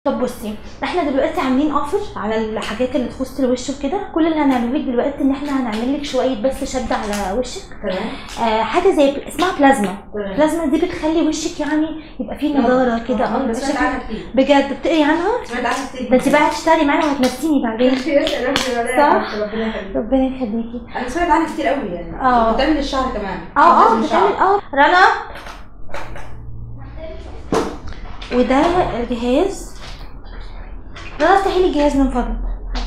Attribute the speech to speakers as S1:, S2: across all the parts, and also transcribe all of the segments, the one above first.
S1: طب بصي احنا دلوقتي عاملين اوفر على الحاجات اللي تخص الوش وكده كل اللي هنعمله لك دلوقتي ان احنا هنعمل لك شويه بس شد على وشك
S2: تمام
S1: آه حاجه زي اسمها بلازما
S2: تمام
S1: البلازما دي بتخلي وشك يعني يبقى فيه نضاره كده اه
S2: اه
S1: يبقى
S2: سمعت
S1: شكل-
S2: عنها كتير
S1: بجد بتقري عنها
S2: سمعت عنها كتير
S1: ده انت بقى هتشتغلي معانا وهتنسيني بعدين
S2: يا سلام
S1: صح؟
S2: ربنا يخليك
S1: ربنا يخليكي
S2: انا سمعت عنها كتير قوي يعني
S1: اه.
S2: بتعمل الشعر كمان
S1: اه اه
S2: لازم الشعر.
S1: بتعمل اه رنا وده الجهاز رنا افتحي لي الجهاز من فضلك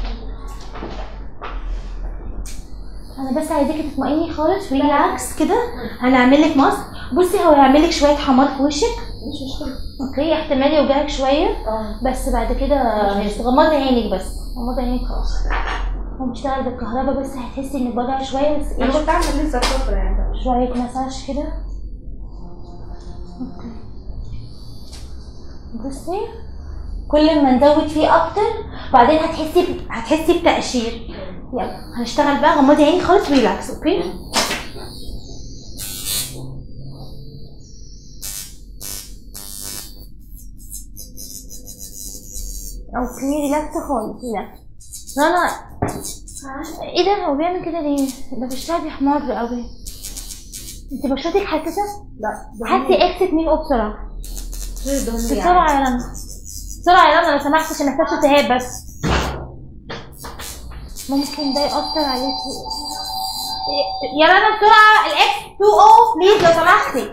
S1: انا بس عايزاكي تطمئني خالص ريلاكس كده هنعمل لك ماسك بصي هو هيعمل لك شويه حمار في وشك
S2: مش مشكله
S1: اوكي احتمال يوجعك شويه
S2: اه
S1: بس بعد كده غمضي عينك بس غمضي عينك خلاص هو بيشتغل بالكهرباء بس هتحسي انك وجع شويه بس
S2: انا
S1: ايه
S2: كنت عامله لسه فتره يعني
S1: شوية مساج كده اوكي بصي كل ما نزود فيه اكتر بعدين هتحسي ب... هتحسي بتقشير يلا هنشتغل بقى غمضي عيني خالص ريلاكس اوكي اوكي ريلاكس خالص ريلاكس رنا ايه ده هو بيعمل كده ليه؟ ده بيشتغل بيحمر قوي انت بشرتك حساسه؟
S2: لا
S1: هاتي اكس مين او بسرعه
S2: بسرعه
S1: بسرعه يا رنا بسرعه يا رنا لو سمحت عشان محتاجه التهاب بس ممكن ده يأثر عليكي يا رنا بسرعه الاكس 2 او بليز لو سمحتي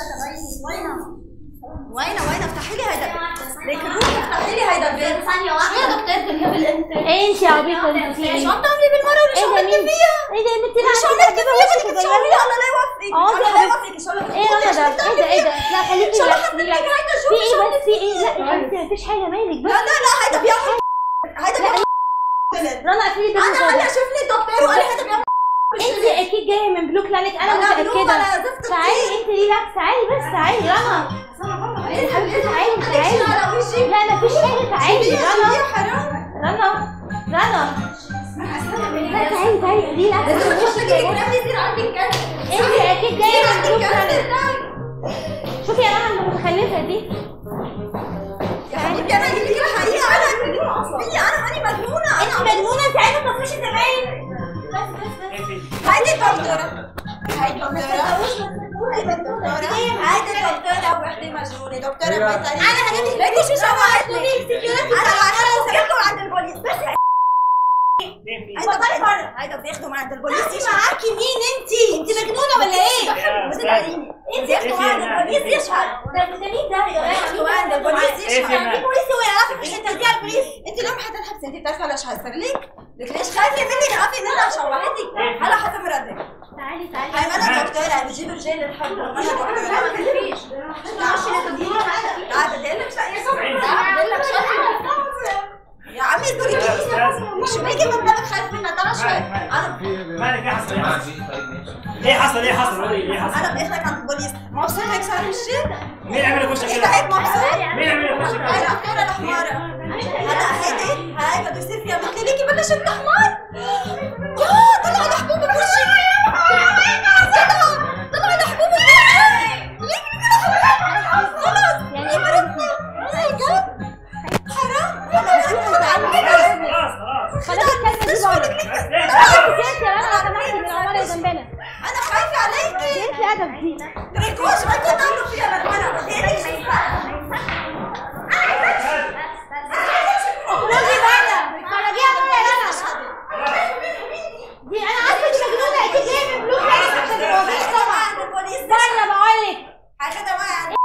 S3: وين وين افتحي لي هيدا ركروت افتحي لي هيدا البيت ثانية واحدة يا دكتور تنهبل انت
S1: ايه انت يا عبيطه انت في
S3: ايش
S1: ايه؟
S3: عم تعملي بالمرة وليش
S1: ايه
S3: عم
S1: ده
S3: تحكي
S1: مين؟
S3: فيها؟
S1: ايه ده انت
S3: ليش عم تحكي فيها بدك تشاوري لي الله لا يوفقك
S1: اه
S3: الله
S1: يا
S3: لا
S1: حبيبتي.
S3: يوفقك شو
S1: ايه رنا ده؟ ايه ده ايه ده؟ لا خليكي
S3: شو
S1: ريلاكس
S3: حطيت لك
S1: ريلاكس
S3: هيدا
S1: في
S3: شو
S1: ايه بس في ايه؟ لا يا حبيبتي مفيش حاجه مالك بس
S3: لا لا لا هيدا بيعمل هيدا بيعمل
S1: رنا اكيد ده
S3: انا هلا شفني الدكتور وقال لي هيدا بيعمل
S1: انت اكيد جايه من بلو كلينيك انا
S3: انا بلو
S1: متاكده
S3: ولا زفت
S1: تعالي انت ريلاكس تعالي بس تعالي رنا
S3: ايه
S1: حبيبتي تعالي
S3: على
S1: تعالي
S3: وشي
S1: لا مفيش حاجه تعالي رنا
S3: يا حرام
S1: رنا رنا لا تعالي تعالي ريلاكس
S3: لازم
S1: وشك
S3: تحطي
S1: يا
S3: لي
S1: رنا.
S3: كلام يصير عندك كذا
S1: انت اكيد جايه من بلو
S3: عندك كذا
S1: كلينيك شوفي يا رنا المتخلفه دي
S3: يا حبيبتي انا اجيب لك الحقيقه انا فيي انا ماني مجنونه
S1: انت
S3: انا
S1: مجنونه انت عايزه تطفشي زمايلك بس بس بس
S3: هيدي الدكتوره هيدي الدكتوره هيدي الدكتوره هيدي الدكتوره وحدي مجنونه دكتوره بيطري انا هجيب لك ليش شوهتني انا بعرفكم عند البوليس بس هيدا بره هيدا بياخدوا عند البوليس معاكي مين انت؟ انت مجنونه ولا ايه؟ انت ياخدوا عند البوليس يشهد ده مين ده يا ياخدوا عند البوليس يشهد البوليس هو يعرفك مش انت تدي على البوليس انت ليه ما حتنحبسي انت بتعرفي هلا شو هيصير لك؟ لك ليش خايفه مني خافي منها شوهتك هلا حتمرضك
S1: تعالي تعالي
S3: هاي انا دكتوره بجيب رجال الحب انا دكتوره ما تخافيش تعال بدي لك شيء تعال بدي لك شيء يا عمي اذكري كيف شو هيك ما بدك خايف منها تعال شوي انا
S4: مالك ايه حصل ايه حصل ايه حصل ايه حصل قولي لي ايه حصل
S3: انا باخذك عند البوليس مبسوط هيك صار وشي
S4: مين عمل لك وشك
S3: انت
S4: كده
S3: هيك مبسوط
S4: مين عمل لك وشك
S3: هاي
S4: كده
S3: الدكتوره الحمارة هلا هيدي هاي بده يصير فيها مثل ليكي بلشت الاحمر يا طلع الحبوب بوشي طلع طلع الحبوب بوشي خلص يعني ماي جاد حرام
S4: خلاص خلاص
S1: خلاص الكلمه دي بره
S4: بس ليه؟
S1: سيبتي يا رنا لو سمحتي من العماره جنبنا
S3: انا خايفه عليكي
S1: سيبتي ادب دي
S3: ريكوش ما كنت تعملوا فيها للمرة بدي لك شيء
S1: اخرجي بره خرجيها بره يا رنا دي انا عارفه انت مجنونه اكيد جايه من بلو كلينيك عشان تبقى طبعا
S3: عند البوليس
S1: بره بقول لك
S3: هاخدها معي عند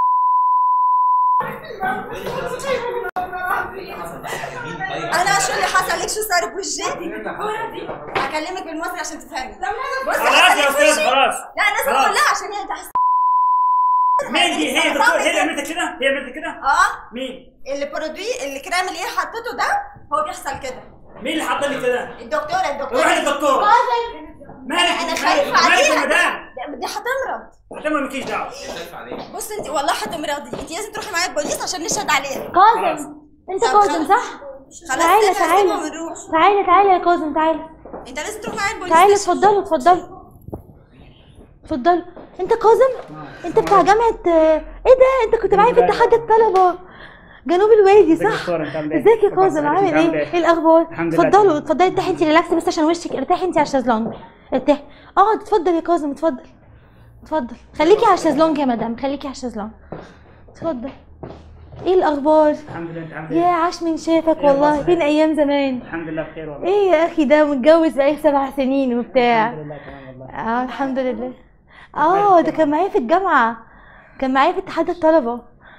S3: انا شو اللي حصل لك شو صار بوجهي اكلمك بالمصري عشان تفهمي بصي
S4: خلاص
S3: حصل
S4: يا
S3: لك
S4: استاذ
S3: بوجهي.
S4: خلاص
S3: لا انا
S4: خلاص.
S3: اسمع لا عشان هي تحس
S4: مين دي هي دكتور هي اللي عملت كده هي عملت كده
S3: اه
S4: مين
S3: البرودوي الكريم اللي هي حطته ده هو بيحصل كده
S4: مين اللي حط لي كده
S3: الدكتوره
S4: روح
S3: الدكتوره
S4: للدكتور
S1: قاسم
S4: مالك
S3: أنا خايفة
S4: مالك
S3: عليها.
S4: يا مدام
S3: بدي حتمرض
S4: احتمال مالكيش دعوه
S3: بص انت والله حتمرضي انت لازم تروحي معايا البوليس عشان نشهد عليها
S1: قاسم انت
S3: طب
S1: قاسم
S3: خلاص.
S1: صح؟
S3: خلاص
S1: تعالى
S3: سيبها
S1: تعالى
S3: سيبها ونروح
S1: تعالى تعالى يا قاسم تعالى
S3: انت لازم تروح معايا البوليس
S1: تعالى
S3: تشهد.
S1: اتفضلوا اتفضلوا اتفضلوا انت كاظم انت بتاع جامعة ايه ده انت كنت معايا في اتحاد الطلبة جنوب الوادي
S4: ازيك يا
S1: صح
S4: دكتور انت عامل ايه؟
S1: ازيك يا
S4: ربنا
S1: كاظم
S4: يسعدك،
S1: عامل
S4: انت
S1: ايه؟ ايه الاخبار؟
S4: الحمد لله
S1: اتفضلوا
S4: تمام.
S1: اتفضلي ارتاحي انت ريلاكس بس عشان وشك ارتاحي انت على الشازلونج ارتاحي اقعد اتفضل يا كاظم اتفضل اتفضل خليكي على الشازلونج يا مدام خليكي على الشازلونج اتفضل ايه الاخبار؟
S4: الحمد لله انت عامل
S1: يا
S4: ايه؟
S1: عاش من شافك
S4: ايه
S1: والله
S4: الأخبار؟
S1: فين ايام زمان
S4: الحمد لله بخير والله
S1: ايه يا اخي ده متجوز بقالك سبع سنين وبتاع
S4: الحمد لله تمام والله
S1: اه الحمد لله اه ده كان معايا في الجامعة كان معايا في اتحاد الطلبة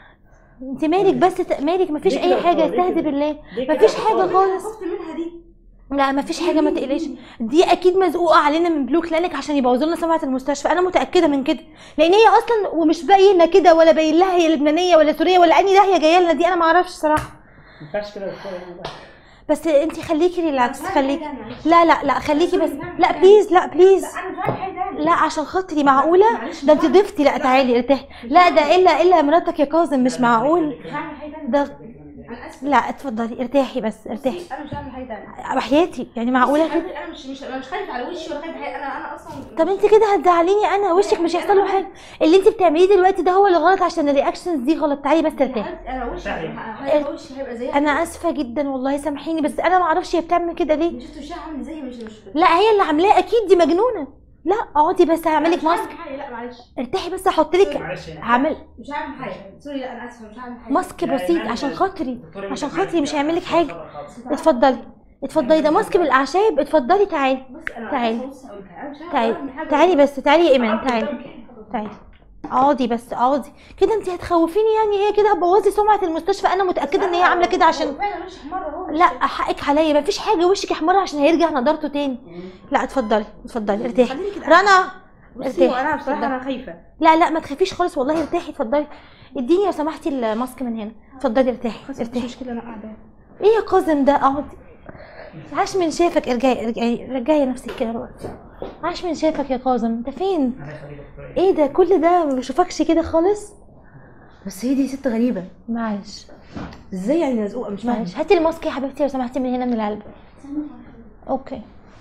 S1: انت مالك بس ت- مالك مفيش
S4: ليه
S1: اي
S4: كده يا
S1: حاجة
S4: دكتور؟ ليه
S1: استهدي
S4: كده؟
S1: بالله
S4: ليه كده
S1: مفيش
S4: يا
S1: حاجة
S4: دكتور؟
S1: خالص
S3: خفت منها دي
S1: لا مفيش حاجة ما تقلقيش دي اكيد مزقوقة علينا من بلو كلينك عشان يبوظوا لنا سمعة المستشفى انا متأكدة من كده لان هي اصلا ومش باينة كده ولا باين لها هي لبنانية ولا سورية ولا اني داهية جاية لنا دي انا ما اعرفش صراحة
S4: ما ينفعش كده يا دكتور والله.
S1: بس انت خليكي ريلاكس خليكي لا لا لا خليكي بس لا بليز لا بليز
S3: انا مش عارف حاجه تانية
S1: لا عشان خاطري معقولة ده انت ضفتي لا تعالي ارتاحي لا ده الا الا مراتك يا كاظم مش معقول
S3: مش هعمل حاجه تانية
S1: ده
S3: انا اسفه
S1: لا اتفضلي ارتاحي بس ارتاحي
S3: انا مش هعمل حاجه تانية
S1: وحياتي يعني معقولة كده
S3: انا مش مش انا مش خايفه على وشي ولا خايفه حاجه انا انا اصلا
S1: طب انت كده هتزعليني انا وشك مش هيحصل له حاجة اللي انت بتعمليه دلوقتي ده هو اللي غلط عشان الرياكشنز دي غلط تعالي بس ارتاحي
S3: انا وشي
S4: ارتاحي.
S3: هيبقى وشي هيبقى زيها
S1: انا اسفة جدا والله سامحيني بس انا ما اعرفش هي بتعمل كده ليه
S3: مش شفت وشها عامل زي مش مش
S1: لا هي اللي عاملاه اكيد دي مجنونة لا اقعدي بس هعملك
S3: مش هعمل
S1: ماسك
S3: حاجة، لا معلش
S1: ارتاحي بس هحط لك
S4: معلش يعني.
S1: هعمل
S3: مش هعمل حاجه سوري لا انا اسفه مش هعمل حاجه
S1: ماسك
S4: لا،
S1: بسيط
S4: إيمان،
S1: عشان خاطري
S4: دكتور
S1: عشان
S4: إيمان،
S1: خاطري مش هيعمل لك حاجة
S4: خالص.
S1: اتفضلي اتفضلي ده ماسك بالاعشاب اتفضلي تعالي
S3: بص انا
S1: تعالي.
S3: أنا بص هقول لك، أنا مش عارفة
S1: تعالي
S3: أعمل حاجة.
S1: تعالي بس تعالي يا ايمان تعالي تعالي اقعدي بس اقعدي كده انت هتخوفيني يعني هي كده هتبوظي سمعه المستشفى انا متاكده ان هي عامله كده عشان
S3: فعلا وشي احمر اهو
S1: لا حقك عليا مفيش حاجه وشك احمر عشان هيرجع نضارته تاني لا اتفضلي اتفضلي ارتاحي
S3: خليني كده
S1: رنا
S3: بصي
S1: ارتاحي
S3: وانا بصراحه
S1: اتفضلي.
S3: انا خايفه
S1: لا لا ما تخافيش خالص والله ارتاحي اتفضلي اديني لو سمحتي الماسك من هنا اتفضلي ارتاحي
S3: مش
S1: ارتاحي
S3: مشكله انا قاعده
S1: ايه يا كاظم ده اقعدي عاش من شافك ارجعي ارجعي رجعي نفسك كده بقى عاش من شافك يا كاظم انت فين
S4: الله يخليك يا دكتور.
S1: ايه ده كل ده ما بشوفكش كده خالص
S3: بس هي دي ست غريبه
S1: معلش
S3: ازاي يعني مزقوقه مش فاهمه
S1: معلش هاتي الماسك يا حبيبتي لو سمحتي من هنا من العلبة اوكي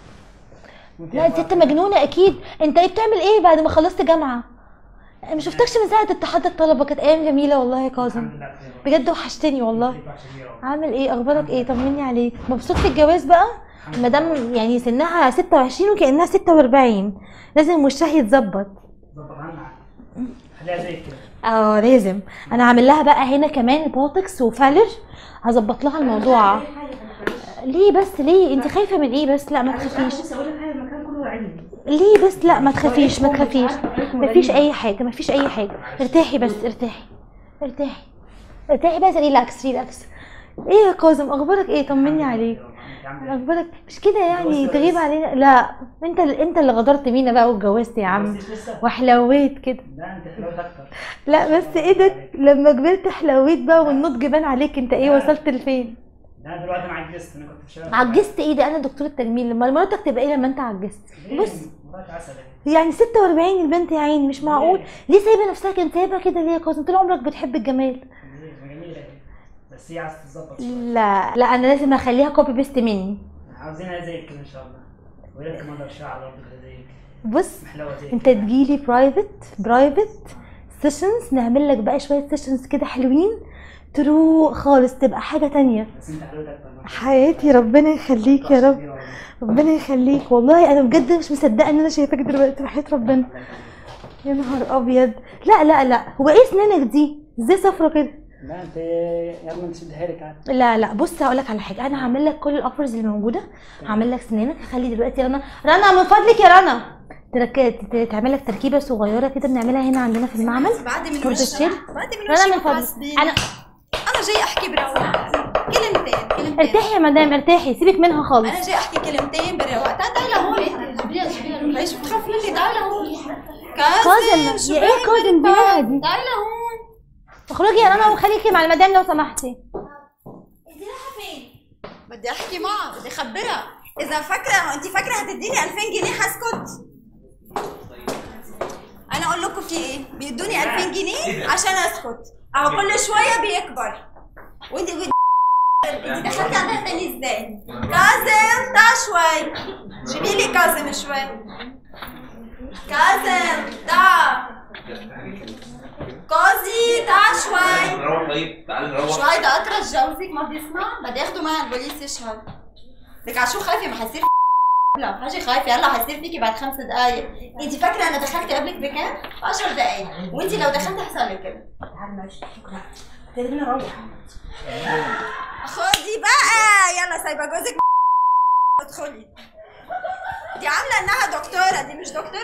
S1: لا دي ست مجنونة اكيد انت ايه بتعمل ايه بعد ما خلصت جامعة ما شفتكش من ساعة اتحاد الطلبة كانت ايام جميلة والله يا كاظم
S4: الحمد لله بخير
S1: بجد وحشتني والله
S4: والله. عشان يا رب.
S1: عامل ايه اخبارك ايه طمني عليك مبسوط في الجواز بقى مادام يعني سنها 26 وكانها 46 لازم وشها يتظبط
S4: ظبط عنها خليها زي كده
S1: اه لازم انا عامل لها بقى هنا كمان بوتوكس وفالر هظبط لها الموضوع ليه بس ليه انت خايفه من ايه بس لا ما تخافيش
S3: بص اقول لك حاجه المكان كله عيني
S1: ليه بس لا ما تخافيش ما تخافيش مفيش اي حاجه مفيش اي حاجه ارتاحي بس ارتاحي ارتاحي ارتاحي بس ريلاكس ريلاكس ايه يا كاظم اخبارك ايه طمني عليك
S4: انت عامل ايه؟
S1: اخبارك مش كده يعني
S4: اتجوزت
S1: تغيب
S4: ولا
S1: علينا لا انت انت اللي غدرت بينا بقى واتجوزت يا عم
S4: بس لسه؟
S1: وحلويت كده
S4: لا انت حلوت اكتر
S1: لا بس ايه ده لما كبرت حلويت بقى والنضج بان عليك انت ايه وصلت لفين
S4: لا دلوقتي انا عجزت انا كنت في شغل
S1: عجزت ايه ده انا دكتور التجميل لما مراتك تبقى ايه لما انت عجزت بص
S4: مرات عسل اهي.
S1: يعني 46 البنت يا عيني مش معقول ليه سايبه نفسها كده سايبه كده ليه يا كاظم طول عمرك بتحب الجمال
S4: جميلة جميلة اهي. بس هي عايزة تتظبط شوية
S1: لا لا انا لازم اخليها كوبي بيست مني
S4: عاوزينها زيك كده ان شاء الله ويا كمان لو شعر برضه كده زيك
S1: بص
S4: محلوة زيك
S1: انت تجيلي برايفت برايفت سيشنز نعمل لك بقى شويه سيشنز كده حلوين تروق خالص تبقى حاجه تانية
S4: بس انت حلوت اكتر ما شاء
S1: حياتي ربنا يخليك يا
S4: الله.
S1: رب
S4: كبيرة والله.
S1: ربنا يخليك والله انا بجد مش مصدقه ان انا شايفاك دلوقتي وحياه ربنا يا نهار ابيض لا لا لا هو ايه اسنانك دي ازاي صفرة كده
S4: لا انت يلا نشدها لك عادي
S1: لا لا بص هقول لك على حاجه انا هعمل لك كل الاوفرز اللي موجوده هعمل لك سنانك هخلي دلوقتي رنا رنا من فضلك يا رنا ترك... ت- تعمل لك تركيبه صغيره كده بنعملها هنا عندنا في المعمل
S3: بعد من
S1: فرد
S3: وشي
S1: الشيل.
S3: بعد من
S1: رنا
S3: وشي
S1: من فضلك
S3: محاسبين.
S1: انا
S3: انا جاي احكي برواق كلمتين كلمتين
S1: ارتاحي يا مدام ارتاحي سيبك منها
S3: انا
S1: خالص
S3: جاي احكي كلمتين بالرواق تعال تعال لهون ليش بتخاف مني تعال لهون
S1: كاظم
S3: شو
S1: يا ايه
S3: بك؟
S1: كاظم دي دي
S3: تعال لهون
S1: اخرجي يا رنا وخليكي مع المدام لو سمحتي
S3: انت رايحه فين؟ بدي احكي معها بدي اخبرها اذا فاكره انت فاكره هتديني 2000 جنيه هسكت انا اقول لكم في ايه بيدوني 2000 جنيه عشان اسكت اهو كل شويه بيكبر وانت انت انت دخلتي عندها تاني ازاي كاظم تعال شوي جيبي لي كاظم شوي كاظم تعال كوزي تعال شوي
S5: نروح طيب تعالى نروح
S3: شوي ده اطرش جوزك ما بيسمع بدي اخده معي البوليس يشهد لك على شو خايفه ما حيصير لا حاجه خايفه هلا حيصير فيكي بعد خمس دقائق انت فاكره انا دخلت قبلك بكام؟ 10 دقائق وانت لو دخلت حصل لك كده
S2: تقدرين نروح
S3: خدي بقى يلا سايبه جوزك ادخلي دي عامله انها دكتوره دي مش دكتوره